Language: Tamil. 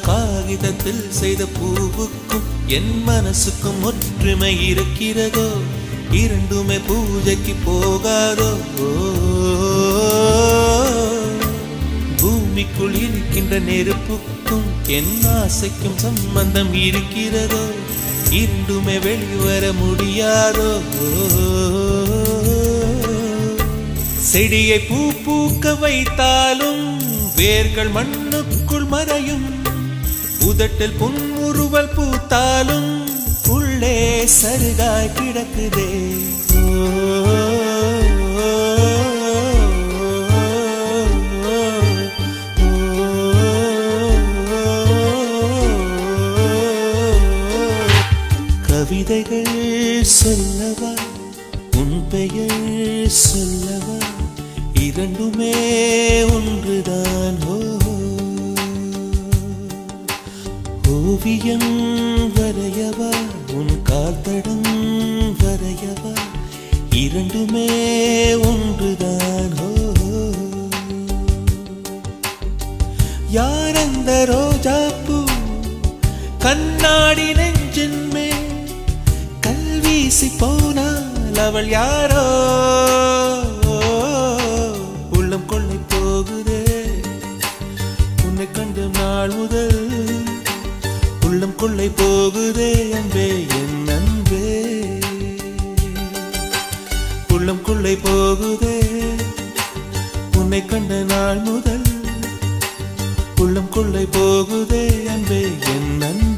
காகிதத்தில் செய்த பூவுக்கும் என் மனசுக்கும் ஒற்றுமை இருக்கிறதோ இரண்டுமே பூஜைக்கு போகாதோ பூமிக்குள் இருக்கின்ற நெருப்புக்கும் என் ஆசைக்கும் சம்பந்தம் இருக்கிறதோ இரண்டுமே வெளிவர முடியாதோ செடியை பூ பூக்க வைத்தாலும் வேர்கள் மண்ணுக்குள் மறையும் உதட்டில் புன்முறுவல் பூத்தாலும் உள்ளே சருகாய் கிடக்குதே கவிதைகள் சொல்லவா உன் பெயர் சொல்லவா இரண்டுமே ஒன்றுதான் ஓ ஓவியம் வரையவா உன் கால்தடம் வரையவா இரண்டுமே ஒன்றுதான் ஓ யார் அந்த ரோஜாப்பூ கண்ணாடி நெஞ்சின் மேல் கல்வீசி போனால் அவள் யாரோ உள்ளம் கொள்ளை போகுதே உன்னை கண்டு நாள் முதல் உள்ளம் கொள்ளை போகுதே அன்பே என் அன்பே உள்ளம் கொள்ளை போகுதே உன்னை கண்ட நாள் முதல் உள்ளம் கொள்ளை போகுதே அன்பே என் அன்பே